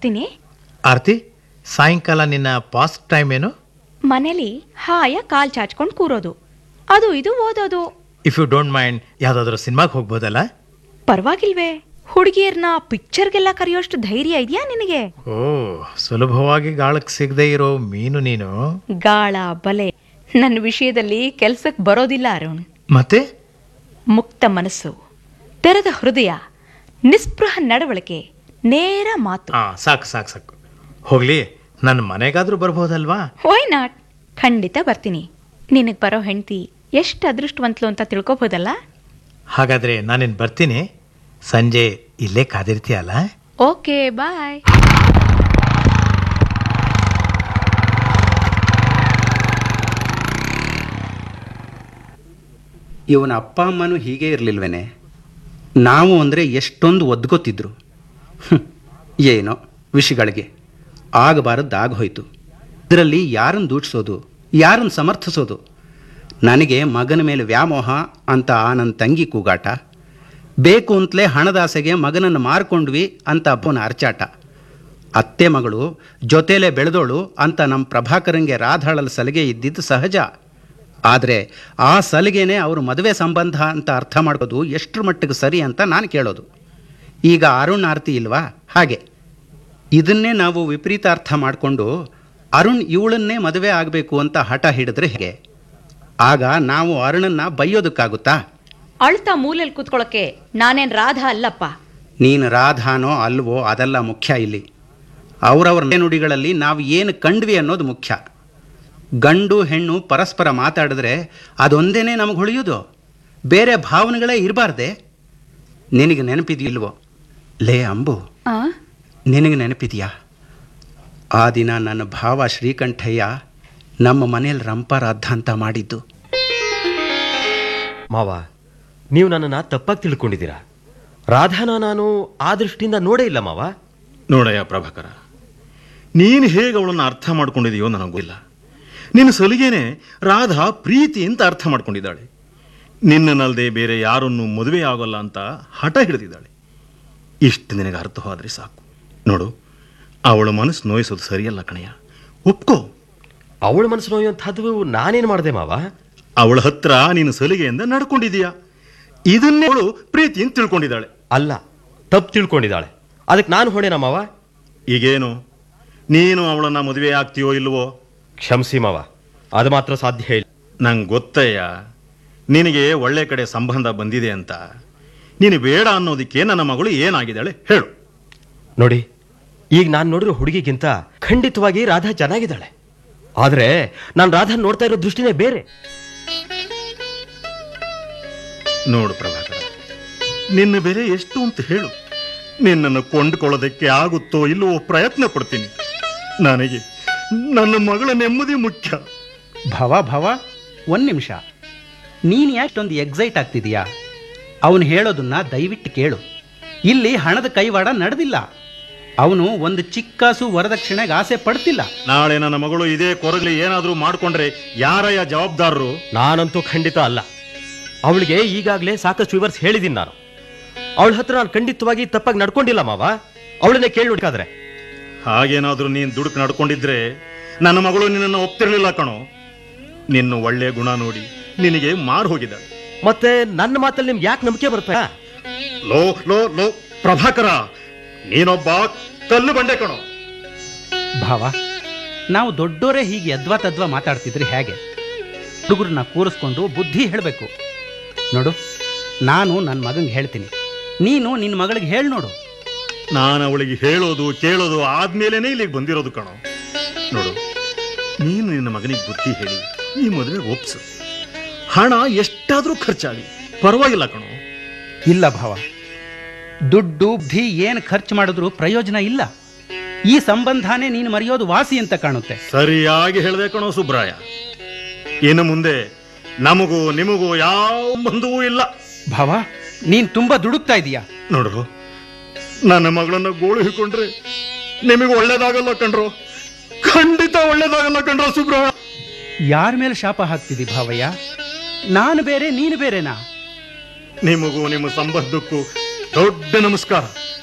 ಬರ್ತೀನಿ ಆರ್ತಿ ಸಾಯಂಕಾಲ ನಿನ್ನ ಪಾಸ್ಟ್ ಟೈಮ್ ಏನು ಮನೇಲಿ ಹಾಯ ಕಾಲ್ ಚಾಚ್ಕೊಂಡು ಕೂರೋದು ಅದು ಇದು ಓದೋದು ಇಫ್ ಯು ಡೋಂಟ್ ಮೈಂಡ್ ಯಾವುದಾದ್ರೂ ಸಿನಿಮಾಗೆ ಹೋಗ್ಬೋದಲ್ಲ ಪರವಾಗಿಲ್ವೇ ಹುಡುಗಿಯರ್ನ ಪಿಕ್ಚರ್ಗೆಲ್ಲ ಕರೆಯೋಷ್ಟು ಧೈರ್ಯ ಇದೆಯಾ ನಿನಗೆ ಓ ಸುಲಭವಾಗಿ ಗಾಳಕ್ಕೆ ಸಿಗದೆ ಇರೋ ಮೀನು ನೀನು ಗಾಳ ಬಲೆ ನನ್ನ ವಿಷಯದಲ್ಲಿ ಕೆಲ್ಸಕ್ಕೆ ಬರೋದಿಲ್ಲ ಅರುಣ್ ಮತ್ತೆ ಮುಕ್ತ ಮನಸ್ಸು ತೆರೆದ ಹೃದಯ ನಿಸ್ಪೃಹ ನಡವಳಿಕೆ ನೇರ ಮಾತು ಹಾ ಸಾಕು ಸಾಕು ಸಾಕು ಹೋಗ್ಲಿ ನನ್ನ ಮನೆಗಾದ್ರೂ ಬರ್ಬೋದಲ್ವಾ ವೈ ನಾಟ್ ಖಂಡಿತ ಬರ್ತೀನಿ ನಿನಗೆ ಬರೋ ಹೆಂಡತಿ ಎಷ್ಟು ಅದೃಷ್ಟವಂತಲು ಅಂತ ತಿಳ್ಕೊಬೋದಲ್ಲ ಹಾಗಾದ್ರೆ ನಾನಿನ್ ಬರ್ತೀನಿ ಸಂಜೆ ಇಲ್ಲೇ ಕಾದಿರ್ತೀಯಲ್ಲ ಓಕೆ ಬಾಯ್ ಇವನ ಅಪ್ಪ ಅಮ್ಮನೂ ಹೀಗೆ ಇರಲಿಲ್ವೇನೆ ನಾವು ಅಂದರೆ ಎಷ್ಟೊಂದು ಒದ್ಗೊತ್ತಿದ್ರು ಹ್ಮ್, ಏನೋ ವಿಷಯಗಳಿಗೆ ಆಗಬಾರದ್ದು ಆಗೋಯ್ತು ಇದರಲ್ಲಿ ಯಾರನ್ನು ದೂಡ್ಸೋದು ಯಾರನ್ನು ಸಮರ್ಥಿಸೋದು ನನಗೆ ಮಗನ ಮೇಲೆ ವ್ಯಾಮೋಹ ಅಂತ ಆ ನನ್ನ ತಂಗಿ ಕೂಗಾಟ ಬೇಕು ಅಂತಲೇ ಹಣದಾಸೆಗೆ ಮಗನನ್ನು ಮಾರ್ಕೊಂಡ್ವಿ ಅಂತ ಅಪ್ಪನ ಅರ್ಚಾಟ ಅತ್ತೆ ಮಗಳು ಜೊತೆಲೇ ಬೆಳೆದೋಳು ಅಂತ ನಮ್ಮ ಪ್ರಭಾಕರಂಗೆ ರಾಧಾಳಲ್ಲಿ ಸಲಿಗೆ ಇದ್ದಿದ್ದು ಸಹಜ ಆದರೆ ಆ ಸಲಿಗೆನೇ ಅವರು ಮದುವೆ ಸಂಬಂಧ ಅಂತ ಅರ್ಥ ಮಾಡೋದು ಎಷ್ಟರ ಮಟ್ಟಿಗೆ ಸರಿ ಅಂತ ನಾನು ಕೇಳೋದು ಈಗ ಅರುಣ್ ಆರ್ತಿ ಇಲ್ವಾ ಹಾಗೆ ಇದನ್ನೇ ನಾವು ವಿಪರೀತ ಅರ್ಥ ಮಾಡಿಕೊಂಡು ಅರುಣ್ ಇವಳನ್ನೇ ಮದುವೆ ಆಗಬೇಕು ಅಂತ ಹಠ ಹಿಡಿದ್ರೆ ಹೇಗೆ ಆಗ ನಾವು ಅರುಣನ್ನ ಬೈಯೋದಕ್ಕಾಗುತ್ತಾ ಅಳ್ತಾ ಮೂಲೆಯಲ್ಲಿ ಕೂತ್ಕೊಳ್ಳೋಕೆ ನಾನೇನ್ ರಾಧಾ ಅಲ್ಲಪ್ಪ ನೀನು ರಾಧಾನೋ ಅಲ್ವೋ ಅದೆಲ್ಲ ಮುಖ್ಯ ಇಲ್ಲಿ ಅವರವ್ರ ನುಡಿಗಳಲ್ಲಿ ನಾವು ಏನು ಕಂಡ್ವಿ ಅನ್ನೋದು ಮುಖ್ಯ ಗಂಡು ಹೆಣ್ಣು ಪರಸ್ಪರ ಮಾತಾಡಿದ್ರೆ ಅದೊಂದೇನೆ ನಮಗೆ ಹೊಳೆಯೋದು ಬೇರೆ ಭಾವನೆಗಳೇ ಇರಬಾರ್ದೆ ನಿನಗೆ ನೆನಪಿದೆಯಿಲ್ವೋ ಲೇ ಅಂಬು ಆ ನಿನಗೆ ನೆನಪಿದೆಯಾ ಆ ದಿನ ನನ್ನ ಭಾವ ಶ್ರೀಕಂಠಯ್ಯ ನಮ್ಮ ಮನೆಯಲ್ಲಿ ರಂಪಾರಾದ್ದ ಅಂತ ಮಾಡಿದ್ದು ಮಾವ ನೀವು ನನ್ನನ್ನು ತಪ್ಪಾಗಿ ತಿಳ್ಕೊಂಡಿದ್ದೀರಾ ರಾಧಾನ ನಾನು ಆ ದೃಷ್ಟಿಯಿಂದ ನೋಡೇ ಇಲ್ಲ ಮಾವ ನೋಡಯ್ಯ ಪ್ರಭಾಕರ ನೀನು ಹೇಗೆ ಅವಳನ್ನು ಅರ್ಥ ಮಾಡ್ಕೊಂಡಿದೆಯೋ ನನಗೆ ಗೊತ್ತಿಲ್ಲ ನಿನ್ನ ಸಲಿಗೆನೆ ರಾಧಾ ಪ್ರೀತಿ ಅಂತ ಅರ್ಥ ಮಾಡ್ಕೊಂಡಿದ್ದಾಳೆ ನಿನ್ನನ್ನಲ್ಲದೆ ಬೇರೆ ಯಾರನ್ನು ಮದುವೆ ಆಗೋಲ್ಲ ಅಂತ ಹಠ ಹಿಡಿದಿದ್ದಾಳೆ ಇಷ್ಟು ನಿನಗೆ ಅರ್ಥವಾದರೆ ಸಾಕು ನೋಡು ಅವಳ ಮನಸ್ಸು ನೋಯಿಸೋದು ಸರಿಯಲ್ಲ ಕಣಯ್ಯ ಒಪ್ಕೋ ಅವಳ ಮನಸ್ಸು ನೋಯುವಂಥದ್ದು ನಾನೇನು ಮಾಡಿದೆ ಮಾವ ಅವಳ ಹತ್ರ ನೀನು ಸಲಿಗೆಯಿಂದ ನಡ್ಕೊಂಡಿದೀಯ ಇದನ್ನೇ ಅವಳು ಪ್ರೀತಿ ಅಂತ ತಿಳ್ಕೊಂಡಿದ್ದಾಳೆ ಅಲ್ಲ ತಪ್ಪು ತಿಳ್ಕೊಂಡಿದ್ದಾಳೆ ಅದಕ್ಕೆ ನಾನು ಹೊಣೆನಾ ಮಾವ ಈಗೇನು ನೀನು ಅವಳನ್ನ ಮದುವೆ ಆಗ್ತೀಯೋ ಇಲ್ವೋ ಕ್ಷಮಿಸಿ ಮಾವ ಅದು ಮಾತ್ರ ಸಾಧ್ಯ ಇಲ್ಲ ನಂಗೆ ಗೊತ್ತಯ್ಯ ನಿನಗೆ ಒಳ್ಳೆ ಕಡೆ ಸಂಬಂಧ ಬಂದಿದೆ ಅಂತ ನೀನು ಬೇಡ ಅನ್ನೋದಕ್ಕೆ ನನ್ನ ಮಗಳು ಏನಾಗಿದ್ದಾಳೆ ಹೇಳು ನೋಡಿ ಈಗ ನಾನು ನೋಡಿರೋ ಹುಡುಗಿಗಿಂತ ಖಂಡಿತವಾಗಿ ರಾಧಾ ಚೆನ್ನಾಗಿದ್ದಾಳೆ ಆದರೆ ನಾನು ರಾಧಾ ನೋಡ್ತಾ ಇರೋ ದೃಷ್ಟಿನೇ ಬೇರೆ ನೋಡು ಪ್ರಭಾಕರ ನಿನ್ನ ಬೆಲೆ ಎಷ್ಟು ಅಂತ ಹೇಳು ನಿನ್ನನ್ನು ಕೊಂಡುಕೊಳ್ಳೋದಕ್ಕೆ ಆಗುತ್ತೋ ಇಲ್ಲವೋ ಪ್ರಯತ್ನ ಪಡ್ತೀನಿ ನನಗೆ ನನ್ನ ಮಗಳ ನೆಮ್ಮದಿ ಮುಖ್ಯ ಭವ ಭವ ಒಂದು ನಿಮಿಷ ನೀನು ಯಾಷ್ಟೊಂದು ಎಕ್ಸೈಟ್ ಆಗ್ತಿದೀಯಾ ಅವನು ಹೇಳೋದನ್ನ ದಯವಿಟ್ಟು ಕೇಳು ಇಲ್ಲಿ ಹಣದ ಕೈವಾಡ ನಡೆದಿಲ್ಲ ಅವನು ಒಂದು ಚಿಕ್ಕಾಸು ವರದಕ್ಷಿಣೆಗೆ ಆಸೆ ಪಡ್ತಿಲ್ಲ ನಾಳೆ ನನ್ನ ಮಗಳು ಇದೇ ಕೊರಗಲಿ ಏನಾದರೂ ಮಾಡ್ಕೊಂಡ್ರೆ ಯಾರಯ್ಯ ಜವಾಬ್ದಾರರು ನಾನಂತೂ ಖಂಡಿತ ಅಲ್ಲ ಅವಳಿಗೆ ಈಗಾಗಲೇ ಸಾಕಷ್ಟು ವಿವರ್ಸ್ ಹೇಳಿದ್ದೀನಿ ನಾನು ಅವಳ ಹತ್ರ ನಾನು ಖಂಡಿತವಾಗಿ ತಪ್ಪಾಗಿ ನಡ್ಕೊಂಡಿಲ್ಲ ಮಾವ ಅವಳನ್ನೇ ಕೇಳಿ ಹುಡ್ಕಾದ್ರೆ ಹಾಗೇನಾದ್ರೂ ನೀನು ದುಡುಕು ನಡ್ಕೊಂಡಿದ್ರೆ ನನ್ನ ಮಗಳು ನಿನ್ನನ್ನು ಒಪ್ತಿರ್ಲಿಲ್ಲ ಕಣೋ ನಿನ್ನ ಒಳ್ಳೆಯ ಗುಣ ನೋಡಿ ನಿನಗೆ ಮಾರು ಹೋಗಿದ್ದಾಳೆ ಮತ್ತೆ ನನ್ನ ಮಾತಲ್ಲಿ ನಿಮ್ಗೆ ಯಾಕೆ ನಂಬಿಕೆ ಬರ್ತಾ ಲೋ ಲೋ ಲೋ ಪ್ರಭಾಕರ ನೀನೊಬ್ಬ ಕಲ್ಲು ಬಂಡೆ ಕಣೋ ಭಾವ ನಾವು ದೊಡ್ಡೋರೇ ಹೀಗೆ ಯದ್ವಾ ತದ್ವಾ ಮಾತಾಡ್ತಿದ್ರೆ ಹೇಗೆ ಹುಡುಗರನ್ನ ಕೂರಿಸ್ಕೊಂಡು ಬುದ್ಧಿ ಹೇಳಬೇಕು ನೋಡು ನಾನು ನನ್ನ ಮಗಂಗೆ ಹೇಳ್ತೀನಿ ನೀನು ನಿನ್ನ ಮಗಳಿಗೆ ಹೇಳಿ ನೋಡು ನಾನು ಅವಳಿಗೆ ಹೇಳೋದು ಕೇಳೋದು ಆದ್ಮೇಲೆನೇ ಇಲ್ಲಿಗೆ ಬಂದಿರೋದು ಕಣೋ ನೋಡು ನೀನು ನಿನ್ನ ಮಗನಿಗೆ ಬುದ್ಧಿ ಹೇಳಿ ಈ ಮದುವೆ ಒಪ್ಸು ಹಣ ಎಷ್ಟಾದ್ರೂ ಖರ್ಚಾಗಲಿ ಪರವಾಗಿಲ್ಲ ಕಣೋ ಇಲ್ಲ ಭಾವ ದುಡ್ಡು ಬುದ್ಧಿ ಏನು ಖರ್ಚು ಮಾಡಿದ್ರು ಪ್ರಯೋಜನ ಇಲ್ಲ ಈ ಸಂಬಂಧನೇ ನೀನು ಮರೆಯೋದು ವಾಸಿ ಅಂತ ಕಾಣುತ್ತೆ ಸರಿಯಾಗಿ ಹೇಳ್ದೆ ಕಣೋ ಸುಬ್ರಾಯ ಇನ್ನು ಮುಂದೆ ನಮಗೂ ನಿಮಗೂ ಯಾವ ಬಂಧುವೂ ಇಲ್ಲ ಭಾವ ನೀನು ತುಂಬಾ ದುಡುಕ್ತಾ ಇದೀಯಾ ನೋಡ್ರು ನನ್ನ ಮಗಳನ್ನ ಗೋಳು ಹಿಡ್ಕೊಂಡ್ರೆ ನಿಮಗೆ ಒಳ್ಳೇದಾಗಲ್ಲ ಕಣ್ರು ಖಂಡಿತ ಒಳ್ಳೇದಾಗಲ್ಲ ಕಣ್ರೋ ಸುಬ್ರಾಯ ಯಾರ ಮೇಲೆ ಶಾಪ ಹಾಕ್ತಿದಿ ಭಾವಯ್ಯ ನಾನು ಬೇರೆ ನೀನು ಬೇರೆನಾ ನಿಮಗೂ ನಿಮ್ಮ ಸಂಬಂಧಕ್ಕೂ ದೊಡ್ಡ ನಮಸ್ಕಾರ